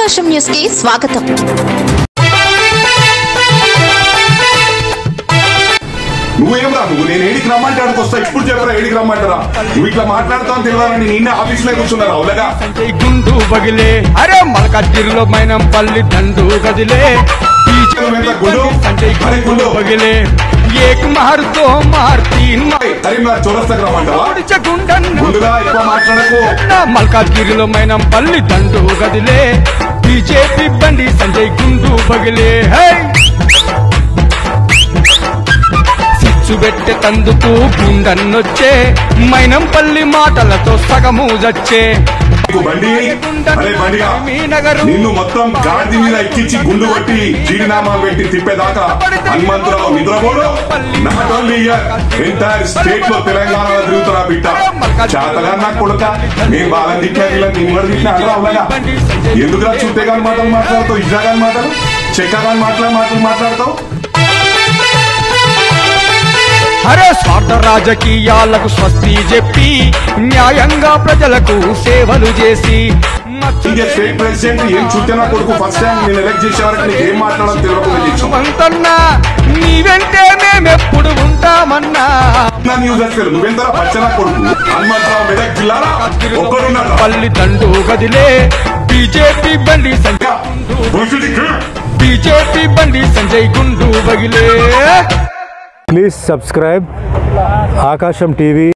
ఆకాశం న్యూస్ కి స్వాగతం నువ్వేం రా నువ్వు నేను ఏడికి రమ్మంటే అక్కడికి వస్తా ఇప్పుడు చెప్పరా ఏడికి రమ్మంటారా నువ్వు ఇట్లా మాట్లాడుతావు తెలియాలని నిన్న ఆఫీస్ లో కూర్చున్నారు అవులగా సంజయ్ గుండు బగిలే అరే మలకత్తిరిలో మైనం పల్లి దండు గదిలే నువ్వెంత గుండు? సంజయ్ అరే గుండు గుండు. బగిలే ఏక్ మార్ దో మార్ తీన్ మార్ కరీంనగర్ చౌరస్తాకి రమ్మంటావా ఓడిచ గుండన్ను ముందుగా ఎక్కువ మాట్లాడకు మల్కాజ్గిరిలో మైనం పల్లి దండు గదిలే బీజేపీ బండి సంజయ్ గుండు బగిలే హై సిచ్చు పెట్టే తందుకు గుండన్నొచ్చే మైనం పల్లి మాటలతో సగము జచ్చే నీకు బండి అరే బండిగా నిన్ను మొత్తం గాడి మీద ఎక్కించి గుండు కొట్టి జీడినామాలు పెట్టి తిప్పేదాకా హనుమంతరావు నిద్రపోడు not only year entire state లో తెలంగాణలో తిరుగుతున్నా బిడ్డ చేతగా నాకు కొడుక నేను వాళ్ళని తిట్టినా వీళ్ళని నేను కూడా తిట్టినా అలా అవునగా ఎందుకురా చుట్టే కాని మాటలు మాట్లాడతావు ఇజా కాని మాటలు చెక్క కాని మాటలు మాటలు మాట్లాడతావు అరే స్వార్థ రాజకీయాలకు స్వస్తి చెప్పి న్యాయంగా ప్రజలకు సేవలు చేసి ఇంకే స్టేట్ ప్రెసిడెంట్ ఏం చుట్టినా కొడుకు ఫస్ట్ టైం నేను ఎలక్ట్ చేసే వరకు నీకు ఏం మాట్లాడాలో తెలియకుండా చేసాం అంతన్నా నీ వెంటే మేమెప్పుడు ఉంటామన్నా నా న్యూస్ వస్తారు నువ్వెంత పచ్చన కొడుకు హనుమంతరావు మెదక్ జిల్లాలో ఒక్కడున్నాడు పల్లి దండు గదిలే బీజేపీ బండి సంజయ్ బీజేపీ బండి సంజయ్ గుండు బగిలే ప్లీజ్ సబ్స్క్రైబ్ ఆకాశం టీవీ